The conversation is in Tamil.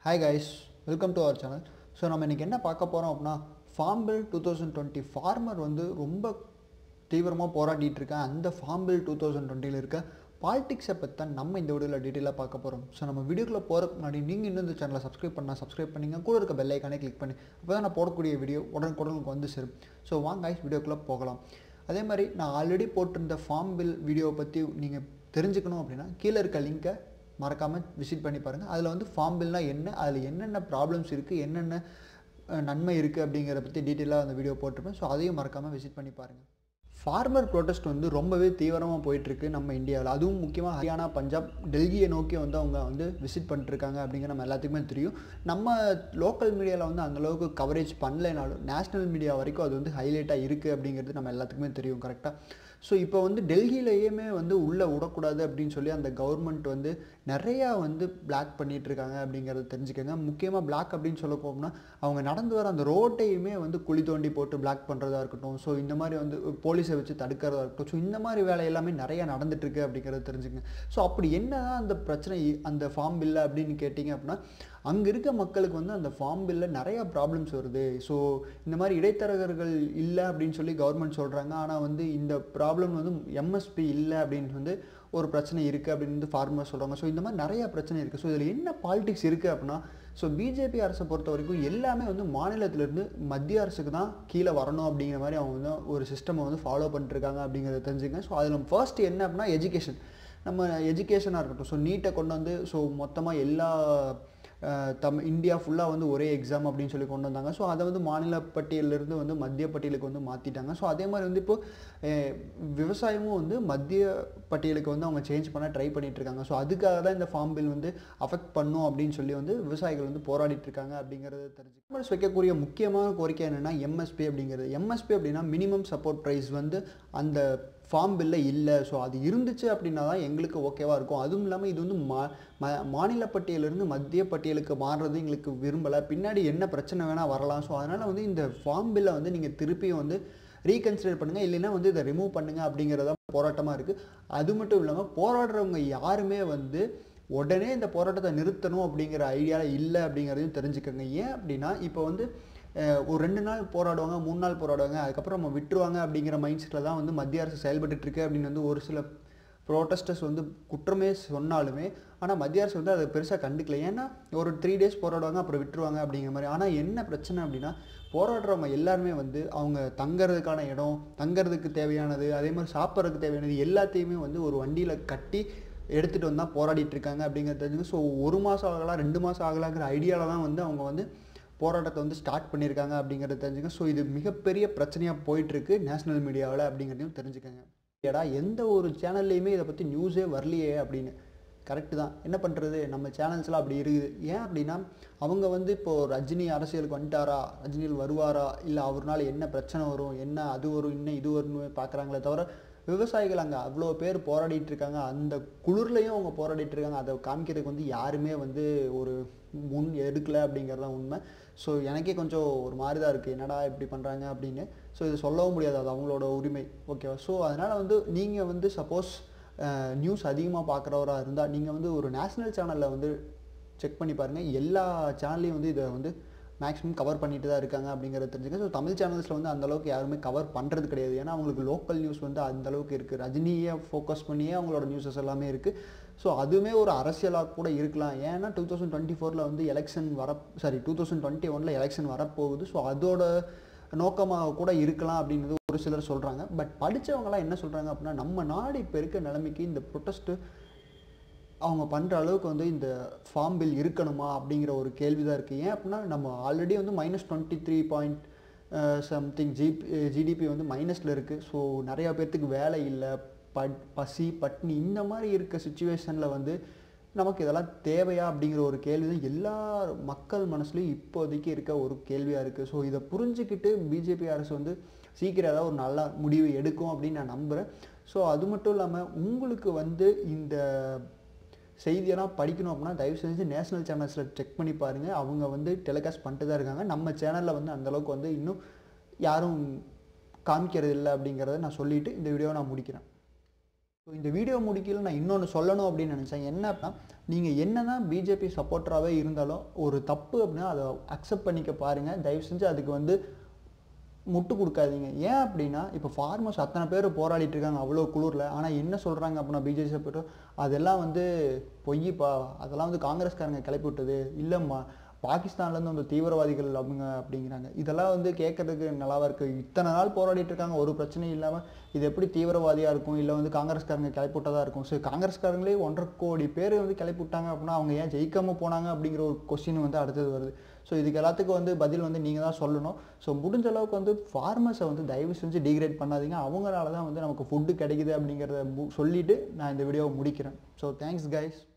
hi guys welcome to our channel so நம்ம இன்றைக்கி என்ன பார்க்க போகிறோம் அப்படின்னா farm bill two thousand twenty farmer வந்து ரொம்ப தீவிரமாக போராடிட்டு இருக்கேன் அந்த ஃபார்ம் பில் டூ தௌசண்ட் டுவெண்ட்டியில் இருக்க பாலிடிக்ஸை பற்றி தான் நம்ம இந்த வீடியோவில் டீட்டெயிலாக பார்க்க போகிறோம் ஸோ நம்ம வீடியோக்குள்ளே போகிறதுக்கு முன்னாடி நீங்கள் இன்னும் இந்த சேனலை சப்ஸ்கிரைப் பண்ணால் சப்ஸ்கிரைப் பண்ணிங்க கூட இருக்க பெல் ஐக்கானே கிளிக் பண்ணி அப்போ தான் நான் போடக்கூடிய வீடியோ உடனுக்குடனுக்கு வந்து சேரும் ஸோ வாங்க guys வீடியோக்குள்ளே போகலாம் அதே மாதிரி நான் ஆல்ரெடி போட்டிருந்த ஃபார்ம் பில் வீடியோவை பற்றி நீங்கள் தெரிஞ்சுக்கணும் அப்படின்னா கீழே இருக்க லிங்க்கை மறக்காமல் விசிட் பண்ணி பாருங்கள் அதில் வந்து ஃபார்ம் பில்னால் என்ன அதில் என்னென்ன ப்ராப்ளம்ஸ் இருக்குது என்னென்ன அஹ், நன்மை இருக்குது அப்படிங்கிறத பற்றி டீட்டெயிலாக அந்த வீடியோ போட்டிருப்பேன் ஸோ அதையும் மறக்காமல் விசிட் பண்ணி பாருங்கள் ஃபார்மர் ப்ரொட்டஸ்ட் வந்து ரொம்பவே தீவிரமாக போயிட்டுருக்கு நம்ம இந்தியாவில் அதுவும் முக்கியமாக ஹரியானா பஞ்சாப் டெல்லியை நோக்கி வந்து அவங்க வந்து விசிட் பண்ணிட்டுருக்காங்க அப்படிங்கிற நம்ம எல்லாத்துக்குமே தெரியும் நம்ம லோக்கல் மீடியாவில் வந்து அந்தளவுக்கு கவரேஜ் பண்ணலைனாலும் நேஷ்னல் மீடியா வரைக்கும் அது வந்து ஹைலைட்டாக இருக்குது அப்படிங்கிறது நம்ம எல்லாத்துக்குமே தெரியும் கரெக்டாக ஸோ இப்போ வந்து டெல்லியிலையுமே வந்து உள்ளே விடக்கூடாது அப்படின்னு சொல்லி அந்த கவர்மெண்ட் வந்து நிறையா வந்து பிளாக் பண்ணிட்டு இருக்காங்க அப்படிங்கிறத தெரிஞ்சுக்கோங்க முக்கியமாக பிளாக் அப்படின்னு சொல்ல போனோம்னா அவங்க நடந்து வர அந்த ரோட்டையுமே வந்து குழி தோண்டி போட்டு பிளாக் பண்ணுறதா இருக்கட்டும் ஸோ இந்த மாதிரி வந்து போலீஸை வச்சு தடுக்கிறதா இருக்கட்டும் ஸோ இந்த மாதிரி வேலை எல்லாமே நிறையா நடந்துட்டு இருக்கு அப்படிங்கிறத தெரிஞ்சுக்கங்க ஸோ அப்படி என்னதான் அந்த பிரச்சனை இ- அந்த ஃபார்ம் பில்ல அப்படின்னு கேட்டிங்க அப்படின்னா அங்கே இருக்க மக்களுக்கு வந்து அந்த ஃபார்ம் பில்ல நிறையா ப்ராப்ளம்ஸ் வருது ஸோ இந்த மாதிரி இடைத்தரகர்கள் இல்லை அப்படின்னு சொல்லி கவர்மெண்ட் சொல்கிறாங்க ஆனால் வந்து இந்த ப்ராப்ளம் வந்து எம்எஸ்பி இல்லை அப்படின்னு வந்து ஒரு பிரச்சனை இருக்குது அப்படின்னு வந்து ஃபார்மர் சொல்கிறாங்க ஸோ இந்த மாதிரி நிறையா பிரச்சனை இருக்குது ஸோ இதில் என்ன பாலிடிக்ஸ் இருக்குது அப்படின்னா ஸோ பிஜேபி அரசை பொறுத்த வரைக்கும் எல்லாமே வந்து மாநிலத்திலேருந்து மத்திய அரசுக்கு தான் கீழே வரணும் அப்படிங்கிற மாதிரி அவங்க வந்து ஒரு சிஸ்டமை வந்து ஃபாலோ பண்ணிட்டுருக்காங்க அப்படிங்கிறத தெரிஞ்சுங்க ஸோ அதில் ஃபர்ஸ்ட் என்ன அப்படின்னா எஜுகேஷன் நம்ம எஜுகேஷனாக இருக்கட்டும் ஸோ நீட்டை கொண்டு வந்து ஸோ மொத்தமாக எல்லா அஹ், தம் இந்தியா ஃபுல்லாக வந்து ஒரே எக்ஸாம் அப்படின்னு சொல்லி கொண்டு வந்தாங்க ஸோ அதை வந்து மாநில பட்டியலிருந்து வந்து மத்திய பட்டியலுக்கு வந்து மாற்றிட்டாங்க ஸோ அதே மாதிரி வந்து இப்போ அஹ், விவசாயமும் வந்து மத்திய பட்டியலுக்கு வந்து அவங்க சேஞ்ச் பண்ண ட்ரை பண்ணிட்டு இருக்காங்க ஸோ அதுக்காக தான் இந்த ஃபார்ம் பில் வந்து அஃபெக்ட் பண்ணும் அப்படின்னு சொல்லி வந்து விவசாயிகள் வந்து போராடிட்டு இருக்காங்க அப்படிங்கிறத தெரிஞ்சு கவர்மெண்ட்ஸ் வைக்கக்கூடிய முக்கியமான கோரிக்கை என்னென்னா எம்எஸ்பி அப்படிங்கிறது எம்எஸ்பி அப்படின்னா மினிமம் சப்போர்ட் ப்ரைஸ் வந்து அந்த ஃபார்ம் பில்ல இல்லை ஸோ அது இருந்துச்சு அப்படின்னா தான் எங்களுக்கு ஓகேவாக இருக்கும் அதுவும் இல்லாமல் இது வந்து மா ம- மாநில பட்டியலிருந்து மத்திய பட்டியலுக்கு மாறுறது எங்களுக்கு விரும்பலை பின்னாடி என்ன பிரச்சனை வேணால் வரலாம் ஸோ அதனால் வந்து இந்த ஃபார்ம் பில்லை வந்து நீங்கள் திருப்பியும் வந்து ரீகன்சிடர் பண்ணுங்கள் இல்லைன்னா வந்து இதை ரிமூவ் பண்ணுங்கள் அப்படிங்கிறதா போராட்டமாக இருக்குது அது மட்டும் இல்லாமல் போராடுறவங்க யாருமே வந்து உடனே இந்த போராட்டத்தை நிறுத்தணும் அப்படிங்கிற ஐடியாவில் இல்லை அப்படிங்கிறதையும் தெரிஞ்சுக்கோங்க ஏன் அப்படின்னா இப்போ வந்து அஹ், ஒரு ரெண்டு நாள் போராடுவாங்க மூணு நாள் போராடுவாங்க அதுக்கப்புறம் நம்ம விட்டுருவாங்க அப்படிங்கிற மைண்ட் செட்டில் தான் வந்து மத்திய அரசு செயல்பட்டுட்டு இருக்கு அப்படின்னு வந்து ஒரு சில ப்ரோட்டஸ்டர்ஸ் வந்து குற்றமே சொன்னாலுமே ஆனால் மத்திய அரசு வந்து அதை பெருசாக கண்டுக்கல ஏன்னா ஒரு த்ரீ டேஸ் போராடுவாங்க அப்புறம் விட்டுருவாங்க அப்படிங்கிற மாதிரி ஆனால் என்ன பிரச்சனை அப்படின்னா போராடுறவங்க எல்லாருமே வந்து அவங்க தங்கறதுக்கான இடம் தங்கறதுக்கு தேவையானது அதே மாதிரி சாப்பிட்றதுக்கு தேவையானது எல்லாத்தையுமே வந்து ஒரு வண்டியில் கட்டி எடுத்துகிட்டு வந்தால் போராடிட்டு இருக்காங்க அப்படிங்கிறது தெரிஞ்சுங்க ஸோ ஒரு மாதம் ஆகலாம் ரெண்டு மாதம் ஆகலாங்கிற ஐடியாவில் தான் வந்து அவங்க வந்து போராட்டத்தை வந்து ஸ்டார்ட் பண்ணியிருக்காங்க அப்படிங்கிறத தெரிஞ்சுங்க ஸோ இது மிகப்பெரிய பிரச்சனையாக போயிட்டுருக்கு நேஷனல் மீடியாவில் அப்படிங்கிறதையும் தெரிஞ்சுக்கங்க ஏடா எந்த ஒரு சேனல்லையுமே இதை பற்றி நியூஸே வரலையே அப்படின்னு கரெக்டு தான் என்ன பண்ணுறது நம்ம சேனல்ஸ்லாம் அப்படி இருக்குது ஏன் அப்படின்னா அவங்க வந்து இப்போது ரஜினி அரசியலுக்கு வந்துட்டாரா ரஜினியில் வருவாரா இல்லை அவர்னால என்ன பிரச்சனை வரும் என்ன அது வரும் இன்னும் இது வரும்னு பார்க்குறாங்களே தவிர விவசாயிகள் அங்கே அவ்வளோ பேர் போராடிட்டு இருக்காங்க அந்த குளிர்லையும் அவங்க போராடிட்டு இருக்காங்க அதை காமிக்கிறதுக்கு வந்து யாருமே வந்து ஒரு முன் எடுக்கல அப்படிங்கிறது தான் உண்மை ஸோ எனக்கே கொஞ்சம் ஒரு மாதிரி தான் இருக்குது என்னடா இப்படி பண்ணுறாங்க அப்படின்னு ஸோ இது சொல்லவும் முடியாது அது அவங்களோட உரிமை ஓகேவா ஸோ அதனால் வந்து நீங்கள் வந்து சப்போஸ் நியூஸ் அதிகமாக பார்க்குறவராக இருந்தால் நீங்கள் வந்து ஒரு நேஷ்னல் சேனலில் வந்து செக் பண்ணி பாருங்கள் எல்லா சேனல்லையும் வந்து இதை வந்து மேக்ஸிமம் கவர் பண்ணிட்டு தான் இருக்காங்க அப்படிங்கிறத தெரிஞ்சுக்க ஸோ தமிழ் சேனல்ஸில் வந்து அந்த அளவுக்கு யாருமே கவர் பண்ணுறது கிடையாது ஏன்னா அவங்களுக்கு லோக்கல் நியூஸ் வந்து அந்த அளவுக்கு இருக்குது ரஜினியை ஃபோக்கஸ் பண்ணியே அவங்களோட நியூஸஸ் எல்லாமே இருக்குது ஸோ அதுவுமே ஒரு அரசியலாக கூட இருக்கலாம் ஏன்னா டூ தௌசண்ட் டுவெண்ட்டி ஃபோரில் வந்து எலெக்ஷன் வர சாரி டூ தௌசண்ட் டுவெண்ட்டி ஒனில் எலெக்ஷன் வரப்போகுது ஸோ அதோட நோக்கமாக கூட இருக்கலாம் அப்படிங்கிறது ஒரு சிலர் சொல்கிறாங்க பட் படிச்சவங்கலாம் என்ன சொல்கிறாங்க அப்படின்னா நம்ம நாடு இப்போ இருக்க நிலைமைக்கு இந்த ப்ரொட்டஸ்ட்டு அவங்க பண்ணுற அளவுக்கு வந்து இந்த ஃபார்ம் பில் இருக்கணுமா அப்படிங்கிற ஒரு கேள்வி தான் இருக்குது ஏன் அப்படின்னா நம்ம ஆல்ரெடி வந்து minus twenty three point something GP GDP வந்து மைனஸில் இருக்குது ஸோ நிறையா பேர்த்துக்கு வேலை இல்லை பட் பசி பட்னி இந்த மாதிரி இருக்க சுச்சுவேஷனில் வந்து நமக்கு இதெல்லாம் தேவையா அப்படிங்கிற ஒரு கேள்வி தான் எல்லா மக்கள் மனசுலையும் இப்போதைக்கு இருக்க ஒரு கேள்வியாக இருக்குது ஸோ இதை புரிஞ்சுக்கிட்டு பிஜேபி அரசு வந்து சீக்கிரம் ஏதாவது ஒரு நல்ல முடிவு எடுக்கும் அப்படின்னு நான் நம்புகிறேன் ஸோ அது மட்டும் இல்லாமல் உங்களுக்கு வந்து இந்த செய்தியெல்லாம் படிக்கணும் அப்படின்னா தயவு செஞ்சு நேஷனல் சேனல்ஸில் செக் பண்ணி பாருங்கள் அவங்க வந்து டெலிகாஸ்ட் பண்ணிட்டு தான் இருக்காங்க நம்ம சேனலில் வந்து அந்தளவுக்கு வந்து இன்னும் யாரும் காமிக்கிறது இல்லை அப்படிங்கிறத நான் சொல்லிவிட்டு இந்த வீடியோவை நான் முடிக்கிறேன் ஸோ இந்த வீடியோ முடிக்கல நான் இன்னொன்று சொல்லணும் அப்படின்னு நினச்சேன் என்ன அப்படின்னா நீங்கள் என்ன தான் பிஜேபி சப்போர்ட்டராகவே இருந்தாலும் ஒரு தப்பு அப்படின்னா அதை அக்செப்ட் பண்ணிக்க பாருங்கள் தயவு செஞ்சு அதுக்கு வந்து முட்டு கொடுக்காதீங்க ஏன் அப்படின்னா இப்போ ஃபார்மர்ஸ் அத்தனை பேர் போராடிட்டு இருக்காங்க அவ்வளோ குளிரில் ஆனால் என்ன சொல்கிறாங்க அப்படின்னா பிஜேபி சப்போர்ட்டர் அதெல்லாம் வந்து பொய்ப்பா அதெல்லாம் வந்து காங்கிரஸ்காரங்க கிளப்பி விட்டது இல்லைம்மா பாகிஸ்தான்லேருந்து வந்து தீவிரவாதிகள் அவங்க அப்படிங்கிறாங்க இதெல்லாம் வந்து கேட்கறதுக்கு நல்லாவா இருக்குது இத்தனை நாள் போராடிட்டு இருக்காங்க ஒரு பிரச்சனையும் இல்லாமல் இது எப்படி தீவிரவாதியாக இருக்கும் இல்லை வந்து காங்கிரஸ்காரங்க கிளப்பி விட்டதா இருக்கும் ஸோ காங்கிரஸ்காரங்களே ஒன்றரை கோடி பேர் வந்து கிளப்பி விட்டாங்க அப்படின்னா அவங்க ஏன் ஜெயிக்காமல் போனாங்க அப்படிங்கிற ஒரு கொஸ்டின் வந்து அடுத்தது வருது ஸோ இதுக்கு எல்லாத்துக்கும் வந்து பதில் வந்து நீங்கள் தான் சொல்லணும் ஸோ முடிஞ்ச அளவுக்கு வந்து ஃபார்மர்ஸை வந்து தயவு செஞ்சு டிகிரேட் பண்ணாதீங்க அவங்களால தான் வந்து நமக்கு ஃபுட்டு கிடைக்குது அப்படிங்கிறத மு- சொல்லிட்டு நான் இந்த வீடியோவை முடிக்கிறேன் ஸோ தேங்க்ஸ் கைஸ்